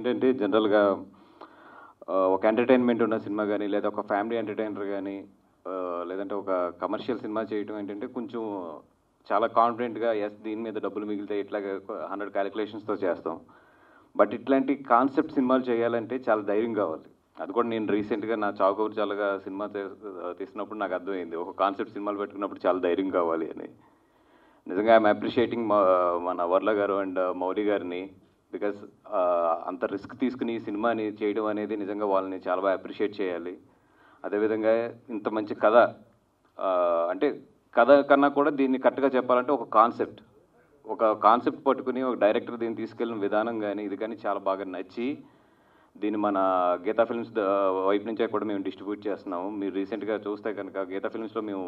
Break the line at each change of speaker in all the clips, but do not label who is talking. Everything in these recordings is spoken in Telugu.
ఏంటంటే జనరల్గా ఆ, ఒక ఎంటర్టైన్మెంట్ ఉన్న సినిమా కానీ లేదా ఒక ఫ్యామిలీ ఎంటర్టైనర్ కానీ ఆ, లేదంటే ఒక కమర్షియల్ సినిమా చేయటం ఏంటంటే కొంచెం చాలా కాన్ఫిడెంట్గా ఎస్ దీని మీద డబ్బులు మిగిలితే ఇట్లాగా హండ్రెడ్ క్యాలిక్యులేషన్స్తో చేస్తాం బట్ ఇట్లాంటి కాన్సెప్ట్ సినిమాలు చేయాలంటే చాలా ధైర్యం కావాలి అది కూడా నేను రీసెంట్గా నా చావుకూరు చాలగా సినిమా తీ- తీసినప్పుడు నాకు అర్థమైంది ఒక కాన్సెప్ట్ సినిమాలు పెట్టుకున్నప్పుడు చాలా ధైర్యం కావాలి అని నిజంగా ఐఎమ్ అప్రిషియేటింగ్ మన వర్ల గారు అండ్ మౌలి గారిని బికాస్ అంత రిస్క్ తీసుకుని ఈ సినిమాని చేయడం అనేది నిజంగా వాళ్ళని చాలా బాగా అప్రిషియేట్ చేయాలి అదేవిధంగా ఇంత మంచి కథ ఆ, అంటే కథ కన్నా కూడా దీన్ని కరెక్ట్గా చెప్పాలంటే ఒక కాన్సెప్ట్ ఒక కాన్సెప్ట్ పట్టుకుని ఒక డైరెక్టర్ దీన్ని తీసుకెళ్ళిన విధానం కానీ ఇది కానీ చాలా బాగా నచ్చి దీన్ని మన గీతా ఫిల్మ్స్ ద- వైపు నుంచే కూడా మేము డిస్ట్రిబ్యూట్ చేస్తున్నాము మీరు రీసెంట్గా చూస్తే కనుక గీతా ఫిల్మ్స్లో మేము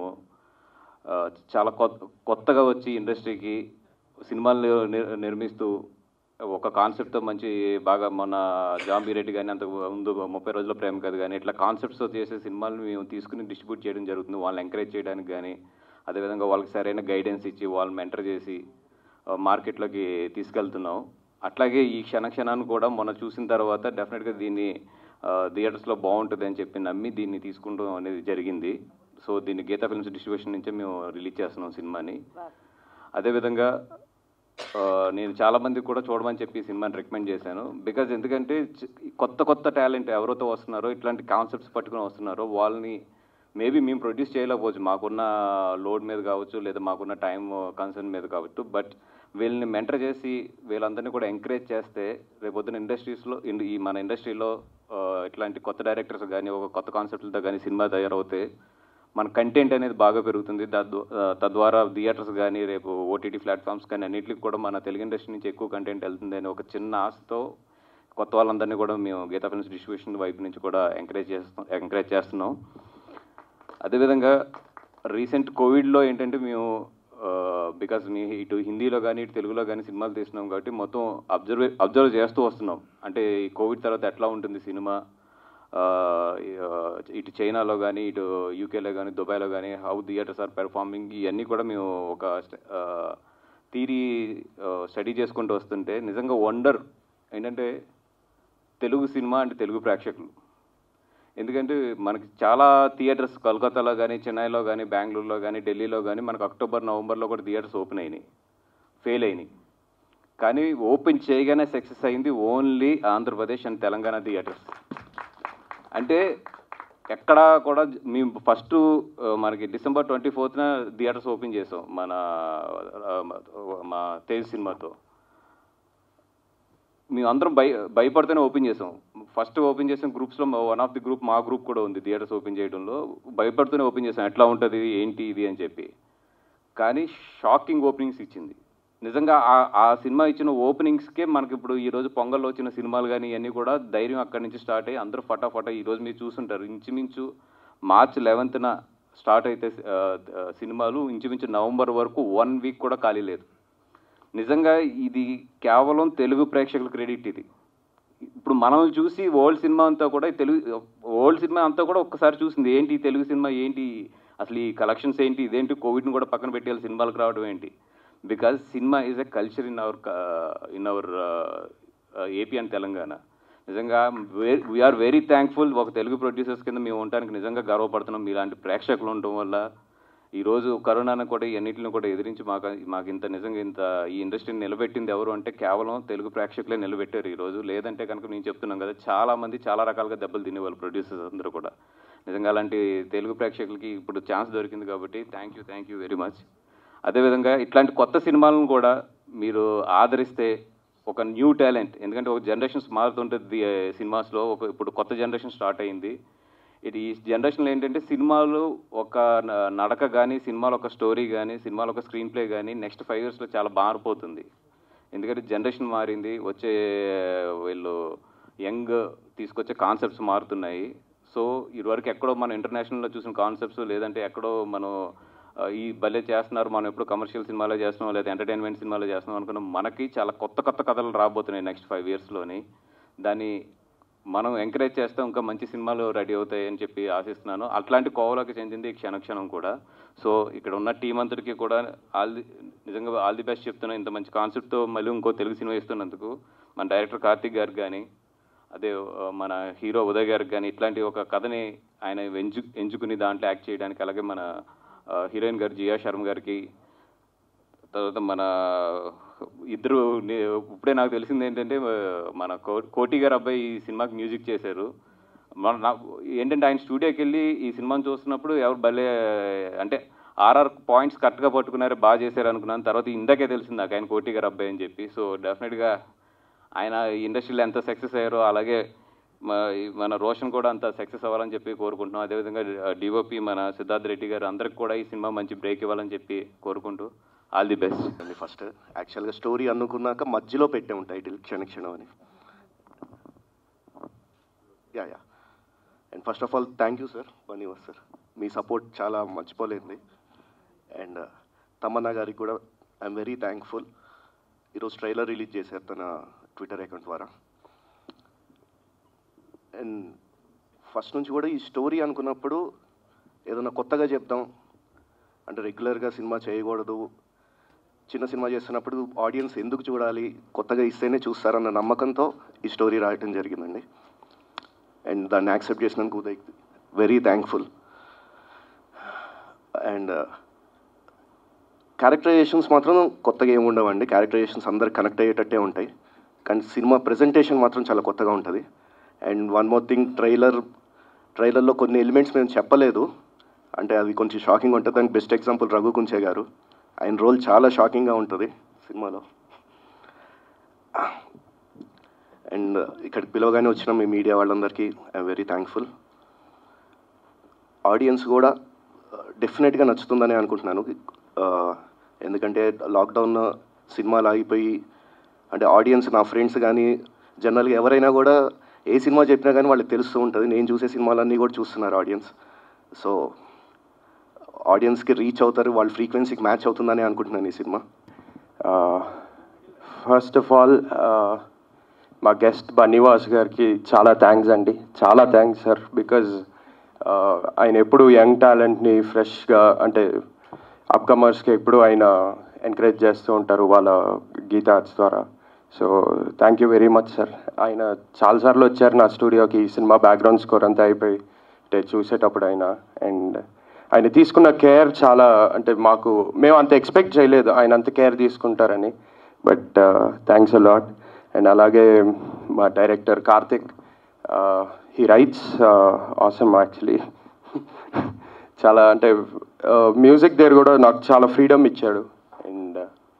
ఆ, చాలా కొత్త కొత్తగా వచ్చి ఇండస్ట్రీకి సినిమాలు నిర్- నిర్మిస్తూ ఒక కాన్సెప్ట్తో మంచి బాగా మన జాంబీ రెడ్డి కానీ అంత ముందు ముప్పై రోజుల ప్రేమ కథ కానీ ఇట్లా కాన్సెప్ట్స్తో చేసే సినిమాలను మేము తీసుకుని డిస్ట్రిబ్యూట్ చేయడం జరుగుతుంది వాళ్ళని ఎంకరేజ్ చేయడానికి కానీ అదేవిధంగా వాళ్ళకి సరైన గైడెన్స్ ఇచ్చి వాళ్ళని మెంటర్ చేసి ఆ, మార్కెట్లోకి తీసుకెళ్తున్నాం అట్లాగే ఈ క్షణ క్షణాన్ని కూడా మొన్న చూసిన తర్వాత డెఫినెట్గా దీన్ని ఆ, థియేటర్స్లో బాగుంటుంది అని చెప్పి నమ్మి దీన్ని తీసుకుంటాం అనేది జరిగింది సో దీన్ని గీతా ఫిల్మ్స్ డిస్ట్రిబ్యూషన్ నుంచే మేము రిలీజ్ చేస్తున్నాం సినిమాని అదేవిధంగా ఆ, నేను చాలా మందికి కూడా చూడమని చెప్పి ఈ సినిమాని రికమెండ్ చేశాను బికాజ్ ఎందుకంటే చ- కొత్త కొత్త టాలెంట్ ఎవరైతే వస్తున్నారో ఇట్లాంటి కాన్సెప్ట్స్ పట్టుకుని వస్తున్నారో వాళ్ళని మేబీ మేము ప్రొడ్యూస్ చేయలేకపోవచ్చు మాకున్న లోడ్ మీద కావచ్చు లేదా మాకున్న టైం కన్సర్న్ మీద కావచ్చు బట్ వీళ్ళని మెంటర్ చేసి వీళ్ళందరినీ కూడా ఎంకరేజ్ చేస్తే రేపొద్దున ఇండస్ట్రీస్లో ఈ మన ఇండస్ట్రీలో ఆ, ఇట్లాంటి కొత్త డైరెక్టర్స్ కానీ ఒక కొత్త కాన్సెప్ట్లతో కానీ సినిమా తయారవుతే మన కంటెంట్ అనేది బాగా పెరుగుతుంది తద్వ- ఆ, తద్వారా థియేటర్స్ కానీ రేపు ఓటీటీ ప్లాట్ఫామ్స్ కానీ అన్నిటికి కూడా మన తెలుగు ఇండస్ట్రీ నుంచి ఎక్కువ కంటెంట్ వెళ్తుంది అని ఒక చిన్న ఆశతో కొత్త వాళ్ళందరినీ కూడా మేము గీతా ఫిల్మ్స్ డిస్ట్రిబ్యూషన్ వైపు నుంచి కూడా ఎంకరేజ్ చేస్తాం ఎంకరేజ్ చేస్తున్నాం అదేవిధంగా రీసెంట్ కోవిడ్లో ఏంటంటే మేము బికాజ్ మీ ఇటు హిందీలో కానీ ఇటు తెలుగులో కానీ సినిమాలు తీస్తున్నాం కాబట్టి మొత్తం అబ్జర్వ్ అబ్జర్వ్ చేస్తూ వస్తున్నాం అంటే ఈ కోవిడ్ తర్వాత ఎట్లా ఉంటుంది సినిమా ఆ, ఆ, ఇటు చైనాలో కానీ ఇటు యూకేలో కానీ దుబాయ్లో కానీ హౌ థియేటర్స్ ఆర్ పెర్ఫార్మింగ్ ఇవన్నీ కూడా మేము ఒక థీరీ స్టడీ చేసుకుంటూ వస్తుంటే నిజంగా వండర్ ఏంటంటే తెలుగు సినిమా అంటే తెలుగు ప్రేక్షకులు ఎందుకంటే మనకి చాలా థియేటర్స్ కలకత్తాలో కానీ చెన్నైలో కానీ బెంగళూరులో కానీ ఢిల్లీలో కానీ మనకు అక్టోబర్ నవంబర్లో కూడా థియేటర్స్ ఓపెన్ అయినాయి ఫెయిల్ అయినాయి కానీ ఓపెన్ చేయగానే సక్సెస్ అయింది only Andhra Pradesh and Telangana theatres అంటే ఎక్కడా కూడా మేము ఫస్ట్ మనకి డిసెంబర్ ట్వంటీ ఫోర్త్న థియేటర్స్ ఓపెన్ చేసాం మన ఆ, మా తేజ్ సినిమాతో మేము అందరం భయ భయపడితేనే ఓపెన్ చేసాం ఫస్ట్ ఓపెన్ చేసిన గ్రూప్స్లో వన్ ఆఫ్ ది గ్రూప్ మా గ్రూప్ కూడా ఉంది థియేటర్స్ ఓపెన్ చేయడంలో భయపడుతూనే ఓపెన్ చేసాం ఎట్లా ఉంటుంది ఏంటి ఇది అని చెప్పి కానీ షాకింగ్ ఓపెనింగ్స్ ఇచ్చింది నిజంగా ఆ- ఆ సినిమా ఇచ్చిన ఓపెనింగ్స్కే మనకి ఇప్పుడు ఈ రోజు పొంగల్లో వచ్చిన సినిమాలు కానీ ఇవన్నీ కూడా ధైర్యం అక్కడి నుంచి స్టార్ట్ అయ్యి అందరూ ఫటాఫటా ఈ రోజు మీరు చూసుంటారు ఇంచుమించు మార్చ్ లెవెన్త్న స్టార్ట్ అయితే ఆ, ఆ, సినిమాలు ఇంచుమించు నవంబర్ వరకు వన్ వీక్ కూడా ఖాళీ లేదు నిజంగా ఇది కేవలం తెలుగు ప్రేక్షకుల క్రెడిట్ ఇది ఇప్పుడు మనల్ని చూసి ఓల్డ్ సినిమా అంతా కూడా ఈ తెలుగు ఓల్డ్ సినిమా అంతా కూడా ఒక్కసారి చూసింది ఏంటి ఈ తెలుగు సినిమా ఏంటి అసలు ఈ కలెక్షన్స్ ఏంటి ఇదేంటి కోవిడ్ని కూడా పక్కన పెట్టేయాలి సినిమాలకు రావడం ఏంటి because cinema is a culture in our in our AP and Telangana నిజంగా వీఆర్ వెరీ థ్యాంక్ఫుల్ ఒక తెలుగు ప్రొడ్యూసర్స్ కింద మేము ఉండడానికి నిజంగా గర్వపడుతున్నాం మీలాంటి ప్రేక్షకులు ఉండటం వల్ల ఈ రోజు కరోనాను కూడా ఎన్నిటిని కూడా ఎదిరించి మాకు మాకు ఇంత నిజంగా ఇంత ఈ ఇండస్ట్రీని నిలబెట్టింది ఎవరు అంటే కేవలం తెలుగు ప్రేక్షకులే నిలబెట్టారు ఈ రోజు లేదంటే కనుక నేను చెప్తున్నాం కదా చాలా మంది చాలా రకాలుగా దెబ్బలు తినేవాళ్ళు ప్రొడ్యూసర్స్ అందరూ కూడా నిజంగా అలాంటి తెలుగు ప్రేక్షకులకి ఇప్పుడు ఛాన్స్ దొరికింది కాబట్టి thank you thank you very much అదేవిధంగా ఇట్లాంటి కొత్త సినిమాలను కూడా మీరు ఆదరిస్తే ఒక న్యూ టాలెంట్ ఎందుకంటే ఒక జనరేషన్స్ మారుతుంటుంది సినిమాస్లో ఒక ఇప్పుడు కొత్త జనరేషన్ స్టార్ట్ అయింది ఇది ఈ జనరేషన్లో ఏంటంటే సినిమాలు ఒక న- నడక కానీ సినిమాలో ఒక స్టోరీ కానీ సినిమాలో ఒక స్క్రీన్ ప్లే కానీ నెక్స్ట్ ఫైవ్ ఇయర్స్లో చాలా మారిపోతుంది ఎందుకంటే జనరేషన్ మారింది వచ్చే వీళ్ళు యంగ్ తీసుకొచ్చే కాన్సెప్ట్స్ మారుతున్నాయి సో ఇదివరకు ఎక్కడో మనం ఇంటర్నేషనల్లో చూసిన కాన్సెప్ట్స్ లేదంటే ఎక్కడో మనం ఆ, ఈ భలే చేస్తున్నారు మనం ఎప్పుడు కమర్షియల్ సినిమాలో చేస్తున్నాం లేదా ఎంటర్టైన్మెంట్ సినిమాలో చేస్తున్నాం అనుకున్నాం మనకి చాలా కొత్త కొత్త కథలు రాబోతున్నాయి నెక్స్ట్ ఫైవ్ ఇయర్స్లోని దాన్ని మనం ఎంకరేజ్ చేస్తే ఇంకా మంచి సినిమాలు రెడీ అవుతాయి అని చెప్పి ఆశిస్తున్నాను అట్లాంటి కోవలోకి చెందింది ఈ క్షణక్షణం కూడా సో ఇక్కడ ఉన్న టీం అంతటికి కూడా ఆల్ ది నిజంగా ఆల్ ది బెస్ట్ చెప్తున్నా ఇంత మంచి కాన్సెప్ట్తో మళ్ళీ ఇంకో తెలుగు సినిమా ఇస్తున్నందుకు మన డైరెక్టర్ కార్తిక్ గారికి కానీ అదే ఆ, మన హీరో ఉదయ్ గారికి కానీ ఇట్లాంటి ఒక కథని ఆయన ఎంచు ఎంచుకుని దాంట్లో యాక్ట్ చేయడానికి అలాగే మన ఆ, హీరోయిన్ గారు జియా శర్మ గారికి తర్వాత మన ఇద్దరు నే- ఇప్పుడే నాకు తెలిసింది ఏంటంటే ఆ, మన కో- కోటి గారు అబ్బాయి ఈ సినిమాకి మ్యూజిక్ చేశారు మన నాకు ఏంటంటే ఆయన స్టూడియోకి వెళ్ళి ఈ సినిమాని చూస్తున్నప్పుడు ఎవరు భలే అంటే ఆర్ఆర్ పాయింట్స్ కరెక్ట్గా పట్టుకున్నారు బాగా చేశారు అనుకున్నాను తర్వాత ఇందాకే తెలిసింది నాకు ఆయన కోటి గారు అబ్బాయి అని చెప్పి సో డెఫినెట్గా ఆయన ఈ ఇండస్ట్రీలో ఎంత సక్సెస్ అయ్యారో అలాగే మ- ఈ మన రోషన్ కూడా అంత సక్సెస్ అవ్వాలని చెప్పి కోరుకుంటున్నాం అదేవిధంగా డిఓపి మన సిద్ధార్థ్ రెడ్డి గారు అందరికి కూడా ఈ సినిమా మంచి బ్రేక్ ఇవ్వాలని చెప్పి కోరుకుంటూ ఆల్ ది బెస్ట్
అండి ఫస్ట్ యాక్చువల్గా స్టోరీ అనుకున్నాక మధ్యలో పెట్టాము టైటిల్ క్షణ క్షణం అని yeah yeah and first of all thank you sir Bunny Vas sir మీ సపోర్ట్ చాలా మర్చిపోలేంది అండ్ తమన్నా గారికి కూడా ఐఎమ్ వెరీ థ్యాంక్ఫుల్ ఈరోజు ట్రైలర్ రిలీజ్ చేశారు తన ట్విట్టర్ అకౌంట్ ద్వారా అండ్ ఫస్ట్ నుంచి కూడా ఈ స్టోరీ అనుకున్నప్పుడు ఏదైనా కొత్తగా చెప్దాం అంటే రెగ్యులర్గా సినిమా చేయకూడదు చిన్న సినిమా చేస్తున్నప్పుడు ఆడియన్స్ ఎందుకు చూడాలి కొత్తగా ఇస్తేనే చూస్తారన్న నమ్మకంతో ఈ స్టోరీ రాయటం జరిగిందండి అండ్ దాన్ని యాక్సెప్ట్ చేసినందుకు Uday very thankful and characterisations మాత్రం కొత్తగా ఏమి ఉండవండి క్యారెక్టరైజేషన్స్ అందరు కనెక్ట్ అయ్యేటట్టే ఉంటాయి కానీ సినిమా ప్రెజెంటేషన్ మాత్రం చాలా కొత్తగా ఉంటుంది and one more thing trailer ట్రైలర్లో కొన్ని ఎలిమెంట్స్ మేము చెప్పలేదు అంటే అది కొంచెం షాకింగ్ ఉంటుంది దానికి బెస్ట్ ఎగ్జాంపుల్ రఘు కుంచే గారు ఆయన రోల్ చాలా షాకింగ్గా ఉంటుంది సినిమాలో అండ్ ఇక్కడికి పిలవగానే వచ్చిన మీ మీడియా వాళ్ళందరికీ ఐఎమ్ వెరీ థ్యాంక్ఫుల్ ఆడియన్స్ కూడా డెఫినెట్గా నచ్చుతుందని అనుకుంటున్నాను ఆ, ఎందుకంటే లాక్డౌన్ సినిమాలు ఆగిపోయి అంటే ఆడియన్స్ నా ఫ్రెండ్స్ కానీ జనరల్గా ఎవరైనా కూడా ఏ సినిమా చెప్పినా కానీ వాళ్ళకి తెలుస్తూ ఉంటుంది నేను చూసే సినిమాలన్నీ కూడా చూస్తున్నారు ఆడియన్స్ సో ఆడియన్స్కి రీచ్ అవుతారు వాళ్ళ ఫ్రీక్వెన్సీకి మ్యాచ్ అవుతుందని అనుకుంటున్నాను ఈ సినిమా
ఫస్ట్ ఆఫ్ ఆల్ మా గెస్ట్ బన్నీవాస్ గారికి చాలా థ్యాంక్స్ అండి చాలా థ్యాంక్స్ సార్ బికాజ్ ఆయన ఎప్పుడు యంగ్ టాలెంట్ని ఫ్రెష్గా అంటే అప్కమర్స్కి ఎప్పుడు ఆయన ఎంకరేజ్ చేస్తూ ఉంటారు వాళ్ళ గీతా ఆర్ట్స్ ద్వారా so thank you very much sir ఆయన చాలాసార్లు వచ్చారు నా స్టూడియోకి ఈ సినిమా బ్యాక్గ్రౌండ్ స్కోర్ అంతా అయిపోయి అంటే చూసేటప్పుడు ఆయన అండ్ ఆయన తీసుకున్న కేర్ చాలా అంటే మాకు మేము అంత ఎక్స్పెక్ట్ చేయలేదు ఆయన అంత కేర్ తీసుకుంటారని but thanks a lot and అలాగే మా director Karthik he writes awesome actually చాలా అంటే మ్యూజిక్ దగ్గర కూడా నాకు చాలా ఫ్రీడమ్ ఇచ్చాడు అండ్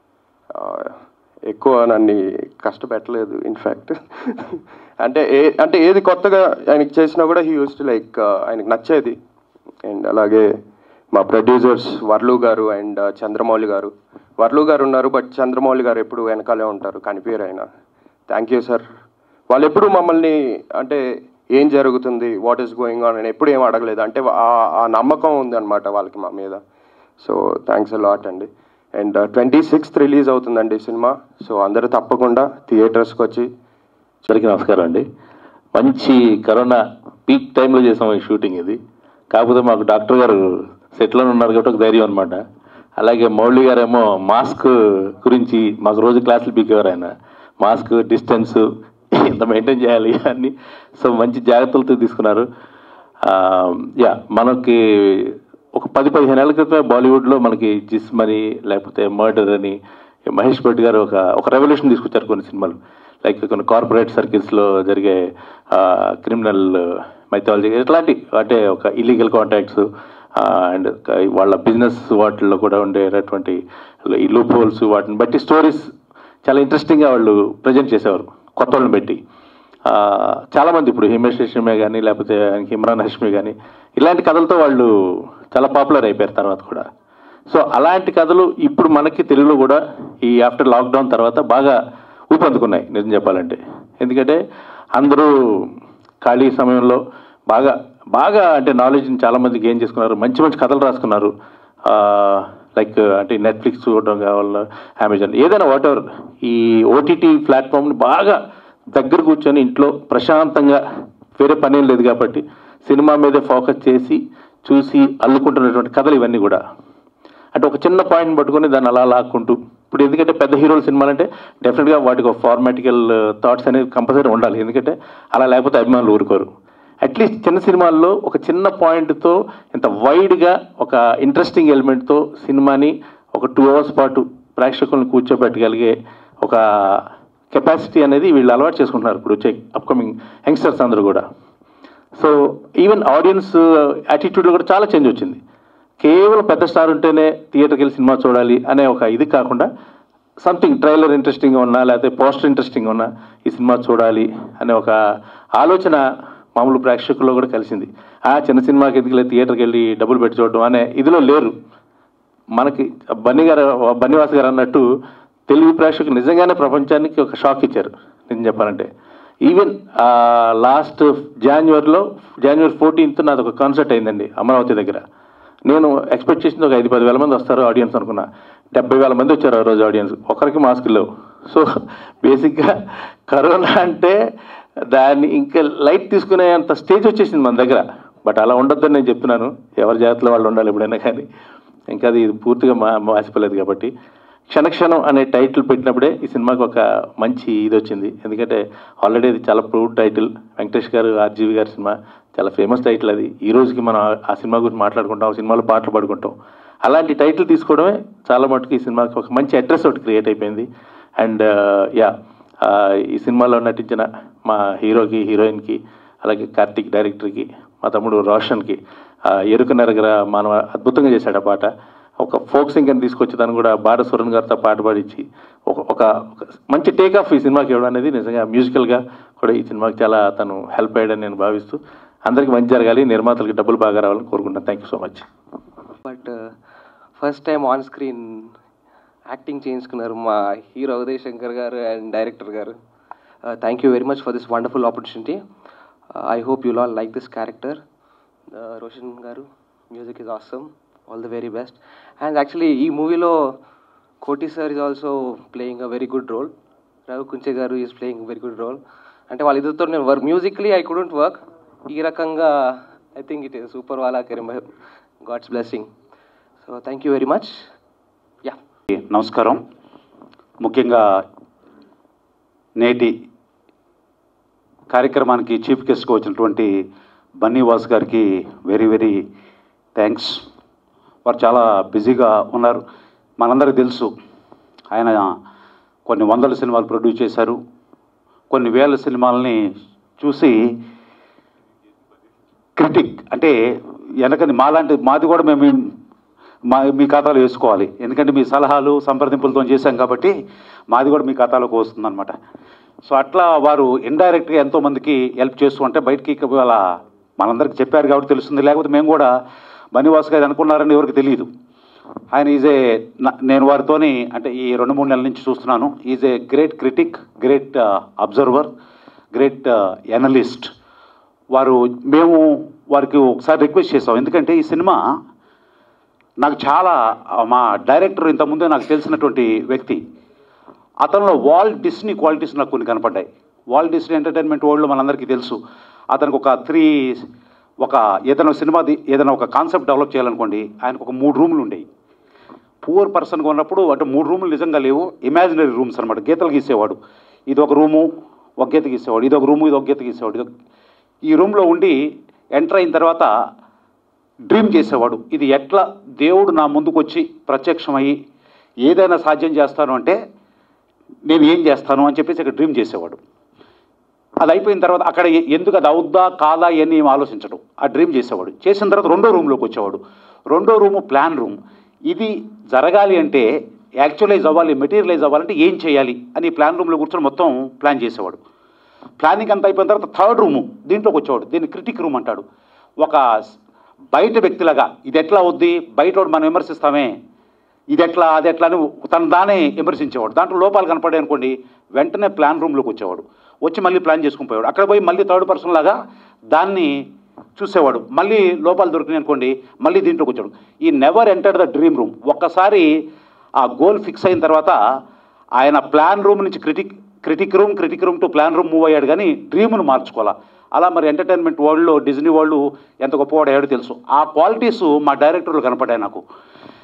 ఎక్కువ నన్ను కష్టపెట్టలేదు ఇన్ఫ్యాక్ట్ అంటే ఏ అంటే ఏది కొత్తగా ఆయనకి చేసినా కూడా హీ యూస్ టు లైక్ ఆయనకి నచ్చేది అండ్ అలాగే మా ప్రొడ్యూసర్స్ వర్లు గారు అండ్ చంద్రమౌళి గారు వర్లు గారు ఉన్నారు బట్ చంద్రమౌళి గారు ఎప్పుడు వెనకాలే ఉంటారు కనిపించారు ఆయన థ్యాంక్ యూ సార్ వాళ్ళు ఎప్పుడు మమ్మల్ని అంటే ఏం జరుగుతుంది వాట్ ఈస్ గోయింగ్ ఆన్ అని ఎప్పుడు ఏం అడగలేదు అంటే ఆ- ఆ నమ్మకం ఉంది అనమాట వాళ్ళకి మా మీద సో థ్యాంక్స్ లాట్ అండి అండ్ ట్వంటీ సిక్స్త్ రిలీజ్ అవుతుందండి ఈ సినిమా సో అందరూ తప్పకుండా థియేటర్స్కి వచ్చి
అందరికీ నమస్కారం అండి మంచి కరోనా పీక్ టైంలో చేసాం ఈ షూటింగ్ ఇది కాకపోతే మాకు డాక్టర్ గారు సెట్లోనే ఉన్నారు కాబట్టి ఒక ధైర్యం అనమాట అలాగే మౌళి గారేమో మాస్క్ గురించి మాకు రోజు క్లాసులు పీకేవారు ఆయన మాస్క్ డిస్టెన్స్ ఎంత మెయింటైన్ చేయాలి అన్ని సో మంచి జాగ్రత్తలతో తీసుకున్నారు ఆ, యా మనకి ఒక పది పదిహేను ఏళ్ళ క్రితమే బాలీవుడ్లో మనకి జిస్మని లేకపోతే మర్డర్ అని మహేష్ భట్ గారు ఒక ఒక రెవల్యూషన్ తీసుకొచ్చారు కొన్ని సినిమాలు లైక్ కొన్ని కార్పొరేట్ సర్కిల్స్లో జరిగే క్రిమినల్ మైథాలజీ ఇట్లాంటి అంటే ఒక ఇల్లీగల్ కాంటాక్ట్స్ అండ్ వాళ్ళ బిజినెస్ వాటిల్లో కూడా ఉండేటటువంటి ఈ లూప్ హోల్స్ వాటిని బట్టి స్టోరీస్ చాలా ఇంట్రెస్టింగ్గా వాళ్ళు ప్రజెంట్ చేసేవారు కొత్త వాళ్ళని పెట్టి ఆ, చాలా మంది ఇప్పుడు హిమేష్ రేష్మే కానీ లేకపోతే ఇమ్రాన్ హష్మి కానీ ఇలాంటి కథలతో వాళ్ళు చాలా పాపులర్ అయిపోయారు తర్వాత కూడా సో అలాంటి కథలు ఇప్పుడు మనకి తెలుగులో కూడా ఈ ఆఫ్టర్ లాక్డౌన్ తర్వాత బాగా ఊపందుకున్నాయి నిజం చెప్పాలంటే ఎందుకంటే అందరూ ఖాళీ సమయంలో బాగా బాగా అంటే నాలెడ్జ్ని చాలా మంది గెయిన్ చేసుకున్నారు మంచి మంచి కథలు రాసుకున్నారు లైక్ అంటే నెట్ఫ్లిక్స్ చూడడం కావాలా అమెజాన్ ఏదైనా వాట్ ఎవర్ ఈ ఓటీటీ ప్లాట్ఫామ్ని బాగా దగ్గర కూర్చొని ఇంట్లో ప్రశాంతంగా వేరే పని ఏం లేదు కాబట్టి సినిమా మీదే ఫోకస్ చేసి చూసి అల్లుకుంటున్నటువంటి కథలు ఇవన్నీ కూడా అంటే ఒక చిన్న పాయింట్ పట్టుకొని దాన్ని అలా లాక్కుంటూ ఇప్పుడు ఎందుకంటే పెద్ద హీరోల సినిమాలు అంటే డెఫినెట్గా వాటికి ఒక ఫార్మాటికల్ థాట్స్ అనేవి కంపల్సరీ ఉండాలి ఎందుకంటే అలా లేకపోతే అభిమానులు ఊరుకోరు అట్లీస్ట్ చిన్న సినిమాల్లో ఒక చిన్న పాయింట్తో ఇంత వైడ్గా ఒక ఇంట్రెస్టింగ్ ఎలిమెంట్తో సినిమాని ఒక టూ అవర్స్ పాటు ప్రేక్షకులను కూర్చోబెట్టగలిగే ఒక కెపాసిటీ అనేది వీళ్ళు అలవాటు చేసుకుంటున్నారు ఇప్పుడు వచ్చే అప్కమింగ్ యంగ్స్టర్స్ అందరూ కూడా సో ఈవెన్ ఆడియన్స్ యాటిట్యూడ్లో కూడా చాలా చేంజ్ వచ్చింది కేవలం పెద్ద స్టార్ ఉంటేనే థియేటర్కి వెళ్ళి సినిమా చూడాలి అనే ఒక ఇది కాకుండా సంథింగ్ ట్రైలర్ ఇంట్రెస్టింగ్గా ఉన్నా లేకపోతే పోస్టర్ ఇంట్రెస్టింగ్గా ఉన్నా ఈ సినిమా చూడాలి అనే ఒక ఆలోచన మామూలు ప్రేక్షకుల్లో కూడా కలిసింది ఆ చిన్న సినిమాకి ఎందుకు థియేటర్కి వెళ్ళి డబ్బులు పెట్టి చూడడం అనే ఇదిలో లేరు మనకి బన్నీ గారు బన్నీవాస్ గారు అన్నట్టు తెలుగు ప్రేక్షకులు నిజంగానే ప్రపంచానికి ఒక షాక్ ఇచ్చారు నేను చెప్పాలంటే ఈవెన్ లాస్ట్ జాన్యువరిలో జనవరి ఫోర్టీన్త్ నాది ఒక కాన్సర్ట్ అయిందండి అమరావతి దగ్గర నేను ఎక్స్పెక్ట్ చేసింది ఒక ఐదు పది వేల మంది వస్తారు ఆడియన్స్ అనుకున్నా డెబ్బై వేల మంది వచ్చారు ఆ రోజు ఆడియన్స్ ఒకరికి మాస్కులు లేవు సో బేసిక్గా కరోనా అంటే దాన్ని ఇంకా లైట్ తీసుకునే అంత స్టేజ్ వచ్చేసింది మన దగ్గర బట్ అలా ఉండొద్దని నేను చెప్తున్నాను ఎవరి జాగ్రత్తలో వాళ్ళు ఉండాలి ఎప్పుడైనా కానీ ఇంకా అది పూర్తిగా మా మాసిపోలేదు కాబట్టి క్షణక్షణం అనే టైటిల్ పెట్టినప్పుడే ఈ సినిమాకి ఒక మంచి ఇది వచ్చింది ఎందుకంటే ఆల్రెడీ ఇది చాలా ప్రూవ్ టైటిల్ వెంకటేష్ గారు ఆర్జీవి గారి సినిమా చాలా ఫేమస్ టైటిల్ అది ఈ రోజుకి మనం ఆ- ఆ సినిమా గురించి మాట్లాడుకుంటాం ఆ సినిమాలో పాటలు పాడుకుంటాం అలాంటి టైటిల్ తీసుకోవడమే చాలా మటుకు ఈ సినిమాకి ఒక మంచి అడ్రస్ ఒకటి క్రియేట్ అయిపోయింది అండ్ యా ఈ సినిమాలో నటించిన మా హీరోకి హీరోయిన్కి అలాగే కార్తిక్ డైరెక్టర్కి మా తమ్ముడు రోషన్కి ఆ, ఎరుక నెరగర మానవ అద్భుతంగా చేశాడు ఆ పాట ఒక ఫోక్ సింగర్ని తీసుకొచ్చి తను కూడా బాటసురన్ గారితో పాట పాడించి ఒక ఒక ఒక మంచి టేక్ ఆఫ్ ఈ సినిమాకి ఇవ్వడం అనేది నిజంగా మ్యూజికల్గా కూడా ఈ సినిమాకి చాలా తను హెల్ప్ అయ్యాడని నేను భావిస్తూ అందరికీ మంచి జరగాలి నిర్మాతలకి డబ్బులు బాగా రావాలని కోరుకుంటాను thank you so much
but first time on screen acting చేయించుకున్నారు మా హీరో ఉదయ్ శంకర్ గారు అండ్ డైరెక్టర్ గారు thank you very much for this wonderful opportunity I hope you'll all like this character Roshan గారు music is awesome all the very best and actually ఈ మూవీలో Koti sir is also playing a very good role Ravi Kunche గారు is playing very good role అంటే వాళ్ళిద్దరితో నేను work musically I couldn't work ఈ రకంగా I think it is super వాలా కెరీమ్ God's blessing so thank you very much yeah
నమస్కారం ముఖ్యంగా నేటి కార్యక్రమానికి చీఫ్ గెస్ట్గా వచ్చినటువంటి బన్నీ వాస్ గారికి వెరీ వెరీ థ్యాంక్స్ వారు చాలా బిజీగా ఉన్నారు మనందరికీ తెలుసు ఆయన కొన్ని వందల సినిమాలు ప్రొడ్యూస్ చేశారు కొన్ని వేల సినిమాలని చూసి క్రిటిక్ అంటే వెనకని మాలాంటి మాది కూడా మేము మా మీ ఖాతాలో వేసుకోవాలి ఎందుకంటే మీ సలహాలు సంప్రదింపులతో చేశాం కాబట్టి మాది కూడా మీ ఖాతాలోకి వస్తుందన్నమాట సో అట్లా వారు ఇండైరెక్ట్గా ఎంతోమందికి హెల్ప్ చేస్తూ ఉంటే బయటికి ఇవాళ మనందరికీ చెప్పారు కాబట్టి తెలుస్తుంది లేకపోతే మేము కూడా బనివాస్ గారు అనుకున్నారని ఎవరికి తెలియదు ఆయన ఈజ్ ఏ నేను వారితోని అంటే ఈ రెండు మూడు నెలల నుంచి చూస్తున్నాను is a great critic great observer great analyst వారు మేము వారికి ఒకసారి రిక్వెస్ట్ చేసాం ఎందుకంటే ఈ సినిమా నాకు చాలా మా డైరెక్టర్ ఇంతకుముందే నాకు తెలిసినటువంటి వ్యక్తి అతనిలో వాల్ డిస్నీ క్వాలిటీస్ నాకు కొన్ని కనపడ్డాయి వాల్ డిస్నీ ఎంటర్టైన్మెంట్ వరల్డ్లో మనందరికీ తెలుసు అతనికి ఒక త్రీ ఒక ఏదైనా సినిమాది ఏదైనా ఒక కాన్సెప్ట్ డెవలప్ చేయాలనుకోండి ఆయనకు ఒక మూడు రూములు ఉండేవి పూర్ పర్సన్గా ఉన్నప్పుడు అంటే మూడు రూములు నిజంగా లేవు ఇమాజినరీ రూమ్స్ అనమాట గీతలు గీసేవాడు ఇది ఒక రూము ఒక గీత గీసేవాడు ఇది ఒక రూము ఇది ఒక గీత గీసేవాడు ఇది ఒక- ఈ రూమ్లో ఉండి ఎంటర్ అయిన తర్వాత డ్రీమ్ చేసేవాడు ఇది ఎట్లా దేవుడు నా ముందుకు వచ్చి ప్రత్యక్షమయ్యి ఏదైనా సాధ్యం చేస్తాను అంటే నేను ఏం చేస్తాను అని చెప్పేసి ఇక్కడ డ్రీమ్ చేసేవాడు అది అయిపోయిన తర్వాత అక్కడ ఎ- ఎందుకు అది అవుద్దా కాదా ఇవన్నీ ఏం ఆలోచించడం ఆ డ్రీమ్ చేసేవాడు చేసిన తర్వాత రెండో రూమ్లోకి వచ్చేవాడు రెండో రూము ప్లాన్ రూమ్ ఇది జరగాలి అంటే యాక్చువలైజ్ అవ్వాలి మెటీరియలైజ్ అవ్వాలంటే ఏం చేయాలి అని ప్లాన్ రూమ్లో కూర్చొని మొత్తం ప్లాన్ చేసేవాడు ప్లానింగ్ అంతా అయిపోయిన తర్వాత థర్డ్ రూము దీంట్లోకి వచ్చేవాడు దీన్ని క్రిటిక్ రూమ్ అంటాడు ఒక బయట వ్యక్తిలాగా ఇది ఎట్లా అవుద్ది బయట వాడు మనం విమర్శిస్తామే ఇది ఎట్లా అది ఎట్లా అని తను దానే విమర్శించేవాడు దాంట్లో లోపాలు కనపడాయి అనుకోండి వెంటనే ప్లాన్ రూమ్లోకి వచ్చేవాడు వచ్చి మళ్ళీ ప్లాన్ చేసుకుని పోయాడు అక్కడ పోయి మళ్ళీ థర్డ్ పర్సన్ లాగా దాన్ని చూసేవాడు మళ్ళీ లోపాలు దొరికినాయి అనుకోండి మళ్ళీ దీంట్లోకి వచ్చాడు ఈ never enter the dream room ఒక్కసారి ఆ గోల్ ఫిక్స్ అయిన తర్వాత ఆయన ప్లాన్ రూమ్ నుంచి critic critic room critic room to plan room move అయ్యాడు కానీ డ్రీమ్ను మార్చుకోవాలా అలా మరి ఎంటర్టైన్మెంట్ వరల్డ్లో డిజ్నీ వరల్డ్ ఎంత గొప్పవాడయ్యాడో తెలుసు ఆ క్వాలిటీస్ మా డైరెక్టర్లు కనపడ్డాయి నాకు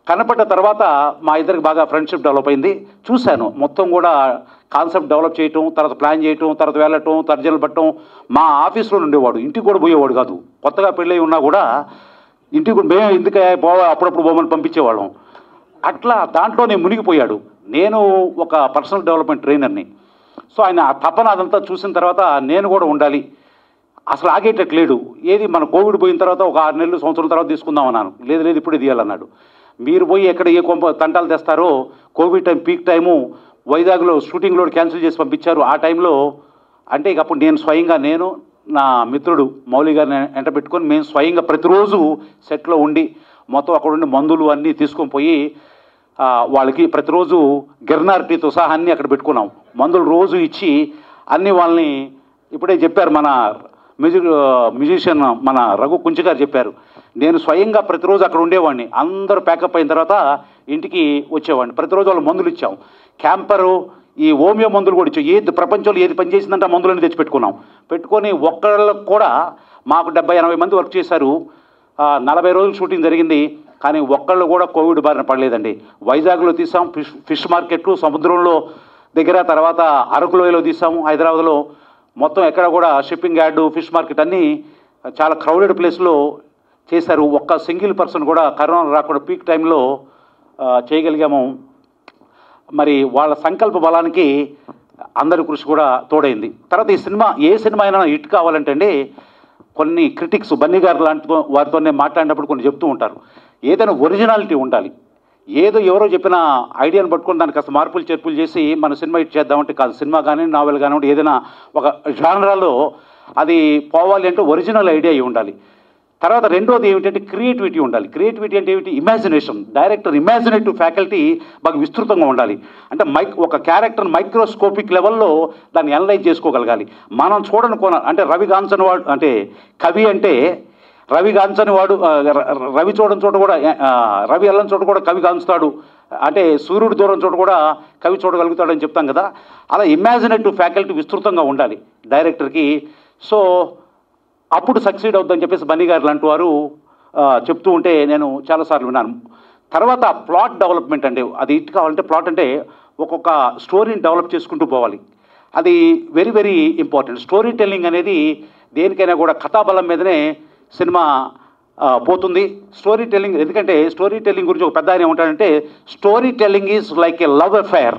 కనపడ్డ తర్వాత మా ఇద్దరికి బాగా ఫ్రెండ్షిప్ డెవలప్ అయింది చూశాను మొత్తం కూడా కాన్సెప్ట్ డెవలప్ చేయటం తర్వాత ప్లాన్ చేయటం తర్వాత వెళ్ళటం తర్జనలు పట్టడం మా ఆఫీస్లో ఉండేవాడు ఇంటికి కూడా పోయేవాడు కాదు కొత్తగా పెళ్ళై ఉన్నా కూడా ఇంటికి కూడా మేము ఎందుకు పోవా అప్పుడప్పుడు బొమ్మను పంపించేవాళ్ళం అట్లా దాంట్లోనే మునిగిపోయాడు నేను ఒక పర్సనల్ డెవలప్మెంట్ ట్రైనర్ని సో ఆయన ఆ తపన అదంతా చూసిన తర్వాత నేను కూడా ఉండాలి అసలు ఆగేటట్లేడు ఏది మన కోవిడ్ పోయిన తర్వాత ఒక ఆరు నెలలు సంవత్సరం తర్వాత తీసుకుందాం అన్నాను లేదు లేదు ఇప్పుడే తీయాలన్నాడు మీరు పోయి ఎక్కడ ఏ కొంప తంటాలు తెస్తారో కోవిడ్ టైం పీక్ టైము వైజాగ్లో షూటింగ్ లోడ్ క్యాన్సిల్ చేసి పంపించారు ఆ టైంలో అంటే ఇక అప్పుడు నేను స్వయంగా నేను నా మిత్రుడు మౌలి గారిని ఎంట పెట్టుకొని మేము స్వయంగా ప్రతిరోజు సెట్లో ఉండి మొత్తం అక్కడ ఉండి మందులు అన్నీ తీసుకొని పోయి ఆ, వాళ్ళకి ప్రతిరోజు గిర్నార్ టీతో సహా అన్నీ అక్కడ పెట్టుకున్నాం మందులు రోజు ఇచ్చి అన్ని వాళ్ళని ఇప్పుడే చెప్పారు మన మ్యూజిక్ మ్యూజిషియన్ మన రఘు కుంచి గారు చెప్పారు నేను స్వయంగా ప్రతిరోజు అక్కడ ఉండేవాడిని అందరూ ప్యాకప్ అయిన తర్వాత ఇంటికి వచ్చేవాడిని ప్రతిరోజు వాళ్ళు మందులు ఇచ్చాం క్యాంపరు ఈ హోమియో మందులు కూడా ఇచ్చాం ఏది ప్రపంచంలో ఏది పనిచేసిందంటే ఆ మందులని తెచ్చి పెట్టుకున్నాం పెట్టుకొని ఒక్కళ్ళకు కూడా మాకు డెబ్బై ఎనభై మంది వర్క్ చేశారు ఆ, నలభై రోజులు షూటింగ్ జరిగింది కానీ ఒక్కళ్ళు కూడా కోవిడ్ బారిన పడలేదండి వైజాగ్లో తీసాం ఫిష్ ఫిష్ మార్కెట్లు సముద్రంలో దగ్గర తర్వాత అరకులోయలో తీసాము హైదరాబాద్లో మొత్తం ఎక్కడ కూడా షిప్పింగ్ యార్డు ఫిష్ మార్కెట్ అన్నీ చాలా క్రౌడెడ్ ప్లేస్లో చేశారు ఒక్క సింగిల్ పర్సన్ కూడా కరోనా రాకుండా పీక్ టైంలో ఆ, చేయగలిగాము మరి వాళ్ళ సంకల్ప బలానికి అందరి కృషి కూడా తోడైంది తర్వాత ఈ సినిమా ఏ సినిమా అయినా హిట్ కావాలంటే అండి కొన్ని క్రిటిక్స్ బన్నీ గారు లాంటి వారితోనే మాట్లాడినప్పుడు కొన్ని చెప్తూ ఉంటారు ఏదైనా ఒరిజినాలిటీ ఉండాలి ఏదో ఎవరో చెప్పిన ఐడియాను పట్టుకొని దానికి కాస్త మార్పులు చేర్పులు చేసి మన సినిమా హిట్ చేద్దామంటే కాదు సినిమా కానీ నావెల్ కానివ్వండి ఏదైనా ఒక జానరాలో అది పోవాలి అంటే ఒరిజినల్ ఐడియా అయి ఉండాలి తర్వాత రెండోది ఏమిటంటే క్రియేటివిటీ ఉండాలి క్రియేటివిటీ అంటే ఏమిటి ఇమాజినేషన్ డైరెక్టర్ ఇమాజినేటివ్ ఫ్యాకల్టీ బాగా విస్తృతంగా ఉండాలి అంటే మైక్ ఒక క్యారెక్టర్ మైక్రోస్కోపిక్ లెవెల్లో దాన్ని అనలైజ్ చేసుకోగలగాలి మనం చూడని కోన అంటే రవి గాంచన్ వాడు అంటే కవి అంటే రవి గాంచని వాడు ఆ, ర- ర- రవి చూడని చోట కూడా ఆ, రవి వెళ్ళని చోట కూడా కవి గాంచుతాడు అంటే సూర్యుడు దూరం చోట కూడా కవి చూడగలుగుతాడని చెప్తాం కదా అలా ఇమాజినేటివ్ ఫ్యాకల్టీ విస్తృతంగా ఉండాలి డైరెక్టర్కి సో అప్పుడు సక్సీడ్ అవుద్దని చెప్పేసి బన్నీ గారు లాంటి వారు ఆ, చెప్తూ ఉంటే నేను చాలాసార్లు విన్నాను తర్వాత ప్లాట్ డెవలప్మెంట్ అంటే అది ఇట్ కావాలంటే ప్లాట్ అంటే ఒక్కొక్క స్టోరీని డెవలప్ చేసుకుంటూ పోవాలి అది very very important storytelling అనేది దేనికైనా కూడా కథాబలం మీదనే సినిమా ఆ, పోతుంది స్టోరీ టెల్లింగ్ ఎందుకంటే స్టోరీ టెల్లింగ్ గురించి ఒక పెద్ద ఆయన ఏమంటాడంటే storytelling is like a love affair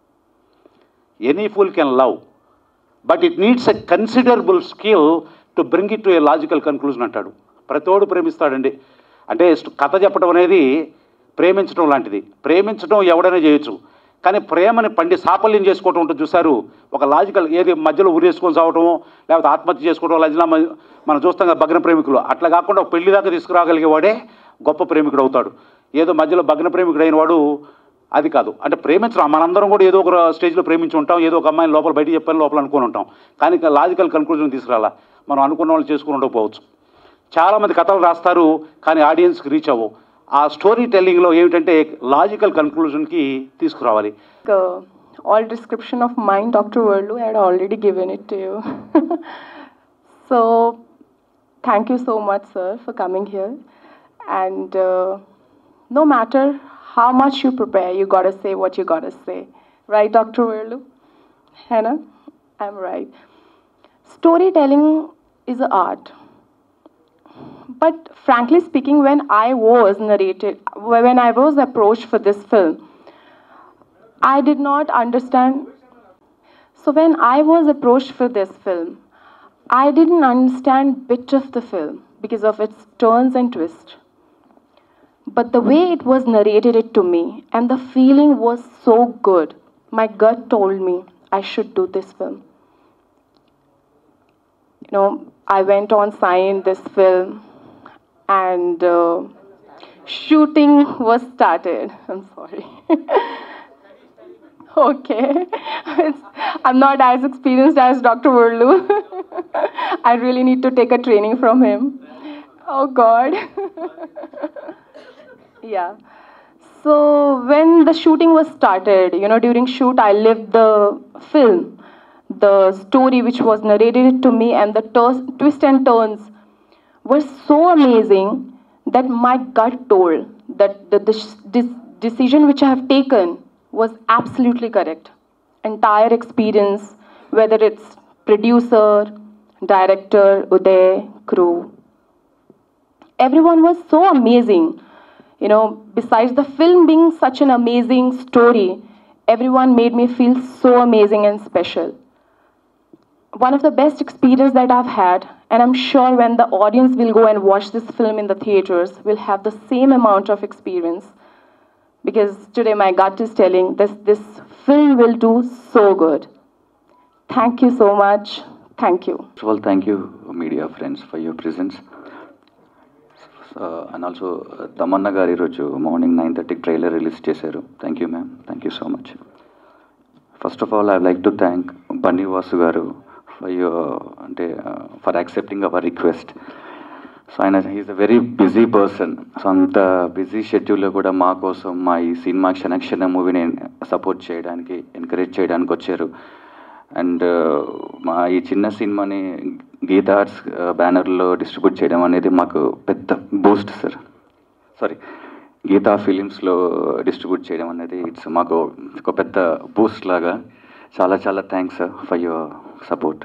any fool can love but it needs a considerable skill to bring it to a logical conclusion అంటాడు ప్రతోడు ప్రేమిస్తాడండి అంటే స్ట్- కథ చెప్పడం అనేది ప్రేమించడం లాంటిది ప్రేమించడం ఎవడైనా చేయొచ్చు కానీ ప్రేమని పండి సాఫల్యం చేసుకోవటం ఉంటుంది చూసారు ఒక లాజికల్ ఏది మధ్యలో ఉరేసుకొని సావటం లేకపోతే ఆత్మహత్య చేసుకోవడం లజ్నా మనం చూస్తాం కదా భగ్న ప్రేమికులు అట్లా కాకుండా ఒక పెళ్లి దాకా తీసుకురాగలిగేవాడే గొప్ప ప్రేమికుడు అవుతాడు ఏదో మధ్యలో భగ్న ప్రేమికుడు అయిన వాడు అది కాదు అంటే ప్రేమించడం మనందరం కూడా ఏదో ఒక స్టేజ్లో ప్రేమించి ఉంటాం ఏదో ఒక అమ్మాయిని లోపల బయట చెప్పాను లోపల అనుకుని ఉంటాం కానీ లాజికల్ కన్క్లూజన్ తీసుకురాలా మనం అనుకున్న వాళ్ళు చేసుకుని ఉండకపోవచ్చు చాలామంది కథలు రాస్తారు కానీ ఆడియన్స్కి రీచ్ అవ్వవు ఆ స్టోరీ టెల్లింగ్లో ఏమిటంటే లాజికల్ కన్క్లూజన్కి తీసుకురావాలి
uh, all description of mine, Dr. Verlu had already given it to you. so, thank you so much, sir, for coming here. And uh, no matter how much you prepare, you gotta say what you gotta say. Right, Dr. Verlu? Hannah? I'm right. Storytelling is an art. But frankly speaking, when I was narrated, when I was approached for this film, I did not understand. So when I was approached for this film, I didn't understand bit of the film because of its turns and twists. But the way it was narrated it to me and the feeling was so good, my gut told me I should do this film. You know, I went on sign this film and uh, shooting was started. I'm sorry. Okay. It's, I'm not as experienced as Dr. Verlu. I really need to take a training from him. Oh, God. yeah. So, when the shooting was started, you know, during shoot, I lived the film, the story which was narrated to me, and the tus- twist and turns were so amazing that my gut told that the, the this decision which I have taken was absolutely correct. Entire experience, whether it's producer, director, Uday, crew, everyone was so amazing. You know, besides the film being such an amazing story, everyone made me feel so amazing and special. One of the best experience that I've had, and I'm sure when the audience will go and watch this film in the theaters, will have the same amount of experience. Because today my gut is telling this this film will do so good. Thank you so much. Thank you.
First of all, thank you, media friends, for your presence. And also Tamannaah గారు ఈరోజు మార్నింగ్ నైన్ థర్టీకి ట్రైలర్ రిలీజ్ చేశారు thank you ma'am thank you so much first of all I like to thank Bunny Vasu గారు ఫర్ యువర్ అంటే for accepting our request so ఆయన he's a very busy person so అంత బిజీ షెడ్యూల్లో కూడా మా కోసం మా ఈ సినిమా క్షణక్షణ మూవీని సపోర్ట్ చేయడానికి ఎంకరేజ్ చేయడానికి వచ్చారు అండ్ మా ఈ చిన్న సినిమాని గీతా ఆర్ట్స్ బ్యానర్లో డిస్ట్రిబ్యూట్ చేయడం అనేది మాకు పెద్ద బూస్ట్ సార్ సారీ గీతా ఫిలిమ్స్లో డిస్ట్రిబ్యూట్ చేయడం అనేది ఇట్స్ మాకు ఒక పెద్ద బూస్ట్ లాగా చాలా చాలా thanks for your support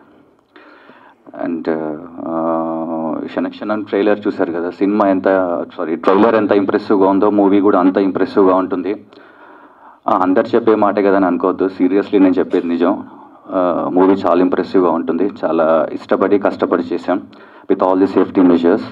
and Kshana Kshanam trailer చూశారు కదా సినిమా ఎంత సారీ ట్రైలర్ ఎంత ఇంప్రెసివ్గా ఉందో మూవీ కూడా అంత ఇంప్రెసివ్గా ఉంటుంది ఆ, అందరు చెప్పే మాట కదా అని అనుకోవద్దు సీరియస్లీ నేను చెప్పేది నిజం మూవీ చాలా ఇంప్రెసివ్గా ఉంటుంది చాలా ఇష్టపడి కష్టపడి చేశాం with all the safety measures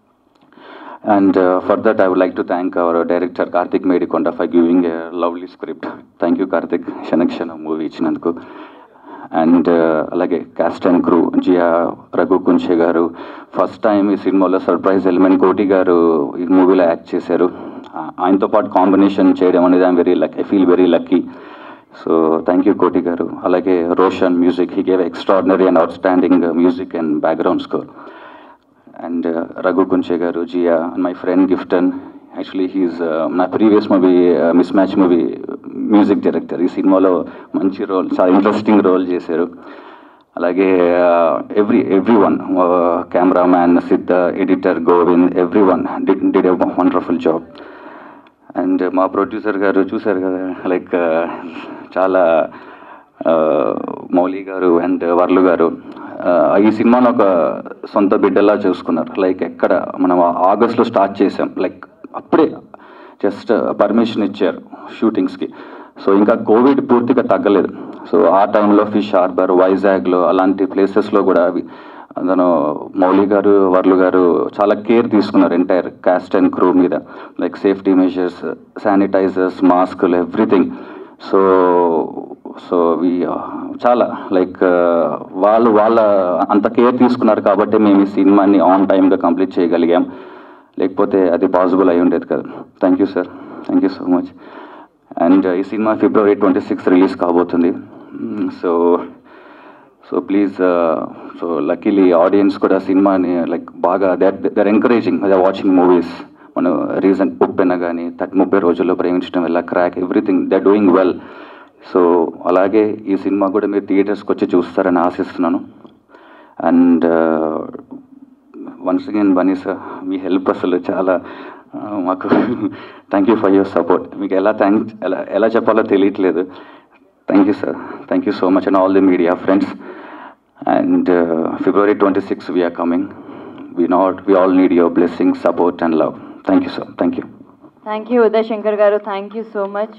and for that I would like to thank our director Karthik Medikonda for giving a lovely script thank you Karthik Kshana Kshana movie ఇచ్చినందుకు అండ్ అలాగే క్యాస్ట్ అండ్ క్రూ జియా రఘు కుంచే గారు ఫస్ట్ టైం ఈ సినిమాలో సర్ప్రైజ్ ఎలిమెంట్ కోటి గారు ఈ మూవీలో యాక్ట్ చేశారు ఆ- ఆయనతో పాటు కాంబినేషన్ చేయడం అనేది I'm very luck I feel very lucky so thank you Koti గారు అలాగే Roshan music he gave extraordinary and outstanding music and background score and Raghu Kunche గారు Jiya and my friend Gifton actually he's నా previous movie miss match movie music director ఈ సినిమాలో మంచి రోల్ చాలా ఇంట్రెస్టింగ్ రోల్ చేశారు అలాగే every everyone cameraman Siddha editor Govind everyone did did a wonderful job and మా ప్రొడ్యూసర్ గారు చూశారు కదా లైక్ చాలా ఆ, మౌలి గారు అండ్ వర్లు గారు ఆ, ఈ సినిమాను ఒక సొంత బిడ్డలా చూసుకున్నారు లైక్ ఎక్కడ మనం ఆగస్ట్లో స్టార్ట్ చేసాం లైక్ అప్పుడే జస్ట్ పర్మిషన్ ఇచ్చారు షూటింగ్స్కి సో ఇంకా కోవిడ్ పూర్తిగా తగ్గలేదు సో ఆ టైంలో ఫిష్ హార్బర్ వైజాగ్లో అలాంటి ప్లేసెస్లో కూడా అవి అతను మౌలి గారు వర్లు గారు చాలా కేర్ తీసుకున్నారు ఎంటైర్ క్యాస్ట్ అండ్ క్రూ మీద లైక్ సేఫ్టీ మెజర్స్ శానిటైజర్స్ మాస్కులు ఎవ్రీథింగ్ సో సో వి చాలా లైక్ వాళ్ళు వాళ్ళ అంత కేర్ తీసుకున్నారు కాబట్టి మేము ఈ సినిమాని ఆన్ టైంగా కంప్లీట్ చేయగలిగాం లేకపోతే అది పాసిబుల్ అయి ఉండేది కదా thank you sir thank you so much and ఈ సినిమా ఫిబ్రవరి ట్వంటీ సిక్స్ రిలీజ్ కాబోతుంది so so please so luckily audiences కూడా సినిమాని లైక్ బాగా that there encouraging they watching movies మనం రీసెంట్ ఉప్పెన కానీ థర్టీ ముప్పై రోజుల్లో ప్రేమించడం వల్ల Krack everything they doing well so అలాగే ఈ సినిమా కూడా మీరు థియేటర్స్కి వచ్చి చూస్తారని ఆశిస్తున్నాను and once again Bunny sir మీ హెల్ప్ అసలు చాలా ఆ, మాకు thank you for your support మీకు ఎలా థ్యాంక్స్ ఎలా ఎలా చెప్పాలో తెలియట్లేదు thank you sir thank you so much and all the media friends and February twenty six we're coming we not we all need your blessing support and love thank you sir thank you
thank you Uday Shankar గారు థ్యాంక్ యూ సో మచ్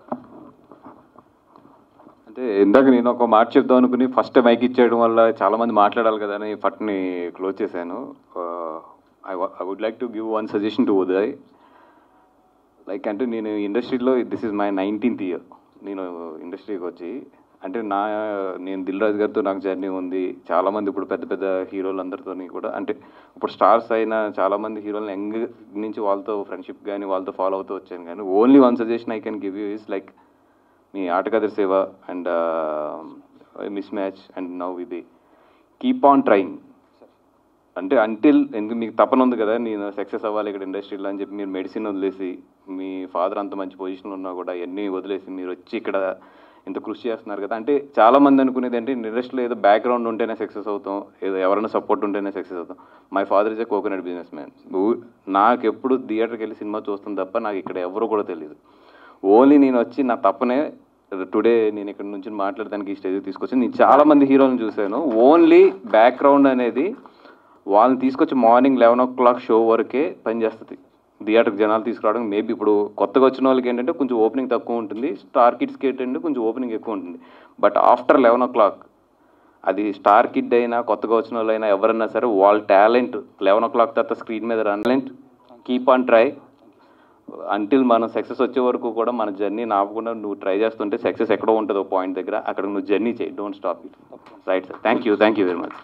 అంటే ఇందాక నేను ఒక మాట చెప్దాం అనుకుని ఫస్ట్ మైక్ ఇచ్చేయడం వల్ల చాలా మంది మాట్లాడాలి కదా అని ఫట్ని క్లోజ్ చేశాను I I would like to give one suggestion to Uday like అంటే నేను ఇండస్ట్రీలో this is my nineteenth year నేను ఇండస్ట్రీకి వచ్చి అంటే నా నేను దిల్ రాజు గారితో నాకు జర్నీ ఉంది చాలామంది ఇప్పుడు పెద్ద పెద్ద హీరోలు అందరితోని కూడా అంటే ఇప్పుడు స్టార్స్ అయిన చాలామంది హీరోలను యంగ్ నుంచి వాళ్ళతో ఫ్రెండ్షిప్ కానీ వాళ్ళతో ఫాలో అవుతూ వచ్చాను కానీ only one suggestion I can give you is like మీ ఆటగాదర్ సేవ and miss match and now ఇది కీప్ ఆన్ ట్రైంగ్ అంటే అంటిల్ ఎందుకు మీకు తపన ఉంది కదా నేను సక్సెస్ అవ్వాలి ఇక్కడ ఇండస్ట్రీలో అని చెప్పి మీరు మెడిసిన్ వదిలేసి మీ ఫాదర్ అంత మంచి పొజిషన్లో ఉన్నా కూడా ఇవన్నీ వదిలేసి మీరు వచ్చి ఇక్కడ ఇంత కృషి చేస్తున్నారు కదా అంటే చాలా మంది అనుకునేది అంటే ఇండస్ట్రీలో ఏదో బ్యాక్గ్రౌండ్ ఉంటేనే సక్సెస్ అవుతాం ఏదో ఎవరైనా సపోర్ట్ ఉంటేనే సక్సెస్ అవుతాం my father is a coconut business man నాకు ఎప్పుడు థియేటర్కి వెళ్ళి సినిమా చూస్తుంది తప్ప నాకు ఇక్కడ ఎవరు కూడా తెలియదు ఓన్లీ నేను వచ్చి నా తప్పనే టుడే నేను ఇక్కడ నుంచి మాట్లాడడానికి ఈ స్టేజ్ తీసుకొచ్చి నేను చాలా మంది హీరోలను చూశాను ఓన్లీ బ్యాక్గ్రౌండ్ అనేది వాళ్ళని తీసుకొచ్చి morning eleven o'clock show వరకే పనిచేస్తుంది థియేటర్కి జనాలు తీసుకురావడం మేబీ ఇప్పుడు కొత్తగా వచ్చిన వాళ్ళకి ఏంటంటే కొంచెం ఓపెనింగ్ తక్కువ ఉంటుంది స్టార్ కిడ్స్కి ఏంటంటే కొంచెం ఓపెనింగ్ ఎక్కువ ఉంటుంది but after eleven o'clock అది స్టార్ కిడ్ అయినా కొత్తగా వచ్చిన వాళ్ళైనా ఎవరైనా సరే వాళ్ళ టాలెంట్ లెవెన్ ఓ క్లాక్ తర్వాత స్క్రీన్ మీద run talent keep on try until మనం సక్సెస్ వచ్చే వరకు కూడా మన జర్నీ ఆపకుండా నువ్వు ట్రై చేస్తుంటే సక్సెస్ ఎక్కడో ఉంటుంది ఒక పాయింట్ దగ్గర అక్కడ నువ్వు జర్నీ చేయి don't stop it right sir thank you thank you very much